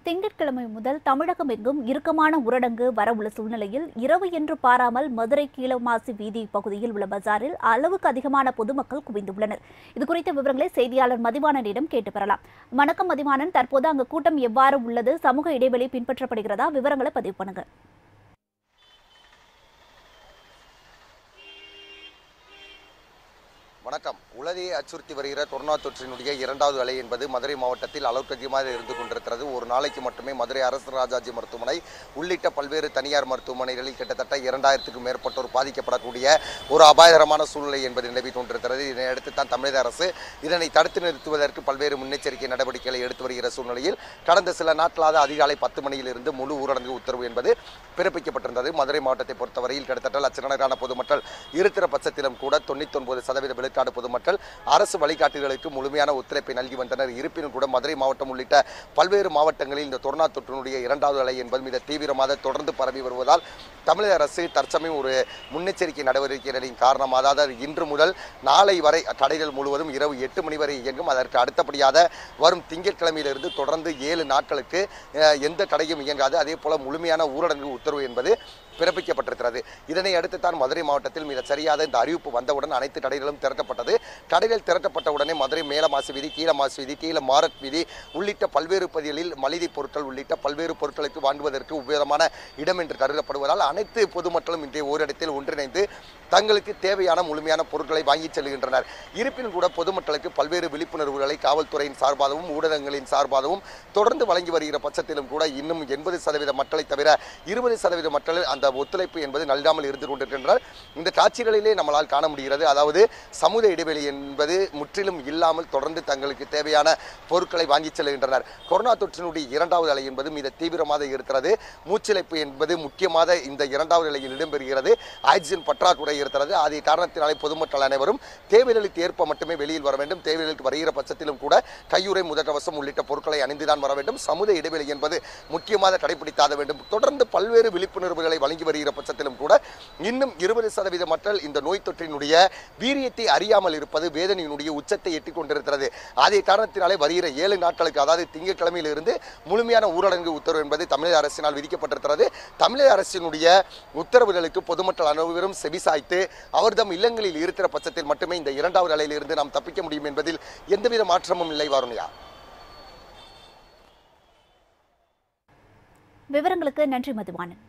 திங்கட்கிழமை முதல் தமிழகம் எங்கும் இறுக்கமான ஊரடங்கு வரவுள்ள சூழ்நிலையில் இரவு என்று பாராமல் மதுரை கீழமாசி வீதி பகுதியில் உள்ள பஜாரில் அளவுக்கு அதிகமான பொதுமக்கள் குவிந்துள்ளனர் இதுகுறித்த விவரங்களை செய்தியாளர் மதிவாணனிடம் கேட்டு பெறலாம் வணக்கம் மதிவாணன் தற்போது அங்கு கூட்டம் எவ்வாறு உள்ளது சமூக இடைவெளி பின்பற்றப்படுகிறதா விவரங்களை பதிவு பண்ணுங்க வணக்கம் உலகையை அச்சுறுத்தி வருகிற கொரோனா தொற்றினுடைய இரண்டாவது அலை என்பது மதுரை மாவட்டத்தில் அளவுக்கு அதிகமாக இருந்து கொண்டிருக்கிறது ஒரு நாளைக்கு மட்டுமே மதுரை அரசு ராஜாஜி மருத்துவமனை உள்ளிட்ட பல்வேறு தனியார் மருத்துவமனைகளில் கிட்டத்தட்ட இரண்டாயிரத்துக்கும் மேற்பட்டோர் பாதிக்கப்படக்கூடிய ஒரு அபாயகரமான சூழ்நிலை என்பது நிலவி கொண்டிருக்கிறது இதனையடுத்து தான் தமிழக அரசு இதனை தடுத்து நிறுத்துவதற்கு பல்வேறு முன்னெச்சரிக்கை நடவடிக்கைகளை எடுத்து வருகிற சூழ்நிலையில் கடந்த சில நாட்களாக அதிகாலை பத்து மணியிலிருந்து முழு ஊரடங்கு உத்தரவு என்பது பிறப்பிக்கப்பட்டிருந்தது மதுரை மாவட்டத்தை பொறுத்தவரையில் கிட்டத்தட்ட லட்சக்கணக்கான பொதுமக்கள் இருக்கிற பட்சத்திலும் கூட தொண்ணூத்தி ஒன்பது சதவீத விழுக்காடு பொதுமக்கள் அரசு வழிகாட்டுதலுக்கு முழுமையான ஒத்துழைப்பை நல்கி வந்தனர் இருப்பினும் கூட மதுரை மாவட்டம் உள்ளிட்ட பல்வேறு மாவட்டங்களில் இந்த கொரோனா தொற்றினுடைய இரண்டாவது அலை என்பது மிக தீவிரமாக தொடர்ந்து பரவி வருவதால் தமிழக அரசு தற்சமயம் ஒரு முன்னெச்சரிக்கை நடவடிக்கைகளின் காரணமாக அதாவது இன்று முதல் நாளை வரை கடைகள் முழுவதும் இரவு எட்டு மணி வரை இயங்கும் அதற்கு அடுத்தபடியாக வரும் திங்கட்கிழமையிலிருந்து தொடர்ந்து ஏழு நாட்களுக்கு அஹ், எந்த கடையும் இயங்காது அதே போல முழுமையான ஊரடங்கு உத்தரவு என்பது பிறப்பிக்கப்பட்டிருக்கிறது இதனை அடுத்து தான் மதுரை மாவட்டத்தில் மிக சரியாக இந்த அறிவிப்பு வந்தவுடன் அனைத்து கடைகளும் திரட்டப்பட்டது கடைகள் திரட்டப்பட்ட உடனே மதுரை மேலமாசு வீதி கீழமாசு வீதி கீழ மாரட் வீதி உள்ளிட்ட பல்வேறு பகுதிகளில் மளிகை பொருட்கள் உள்ளிட்ட பல்வேறு பொருட்களுக்கு வாங்குவதற்கு உபயோகமான இடம் என்று கருதப்படுவதால் அனைத்து பொதுமக்களும் இன்றைய ஓரிடத்தில் ஒன்றிணைந்து தங்களுக்கு தேவையான முழுமையான பொருட்களை வாங்கிச் செல்கின்றனர் இருப்பினும் கூட பொதுமக்களுக்கு பல்வேறு விழிப்புணர்வுகளை காவல்துறையின் சார்பாகவும் ஊடகங்களின் சார்பாகவும் தொடர்ந்து வழங்கி வருகிற பட்சத்திலும் கூட இன்னும் எண்பது சதவீத மக்களை தவிர இருபது சதவீத மக்கள் அந்த ஒத்துழைப்பு என்பது நல்லாமல் இருந்து கொண்டிருக்கின்றனர் இந்த காட்சிகளிலே நம்மளால் காண முடிகிறது அதாவது சமூக இடைவெளி என்பது முற்றிலும் இல்லாமல் தொடர்ந்து தங்களுக்கு தேவையான பொருட்களை வாங்கிச் செல்கின்றனர் கொரோனா தொற்றினுடைய இரண்டாவது அலை என்பது மிக தீவிரமாக இருக்கிறது மூச்சிழைப்பு என்பது முக்கியமாக இந்த இரண்டாவது நிலையில் இடம்பெறுகிறது ஆக்சிஜன் பற்றாக்குறை இருக்கிறது அதை காரணத்தினாலே பொதுமக்கள் அனைவரும் தேவைகளுக்கு ஏற்ப மட்டுமே வெளியில் வர வேண்டும் தேவைகளுக்கு வருகிற பட்சத்திலும் கூட கையுறை முதற்கவசம் உள்ளிட்ட பொருட்களை அணிந்துதான் வர வேண்டும் சமூக இடைவெளி என்பது முக்கியமாக கடைபிடித்தாக வேண்டும் தொடர்ந்து பல்வேறு விழிப்புணர்வுகளை வழங்கி வருகிற பட்சத்திலும் கூட இன்னும் இருபது சதவீத மக்கள் இந்த நோய் தொற்றினுடைய வீரியத்தை அறியாமல் இருப்பது வேதனையினுடைய உச்சத்தை எட்டிக் கொண்டிருக்கிறது அதே காரணத்தினாலே வருகிற ஏழு நாட்களுக்கு அதாவது திங்கட்கிழமையிலிருந்து முழுமையான ஊரடங்கு உத்தரவு என்பது தமிழக அரசினால் விதிக்கப்பட்டிருக்கிறது தமிழக அரசினுடைய உத்தரவுகளுக்கு பொதுமக்கள் அனைவரும் செவிசாய்த்து அவர்தம் இல்லங்களில் இருக்கிற பட்சத்தில் மட்டுமே இந்த இரண்டாவது அலையிலிருந்து நாம் தப்பிக்க முடியும் என்பதில் எந்தவித மாற்றமும் இல்லை வருணையா விவரங்களுக்கு நன்றி மதிவாணன்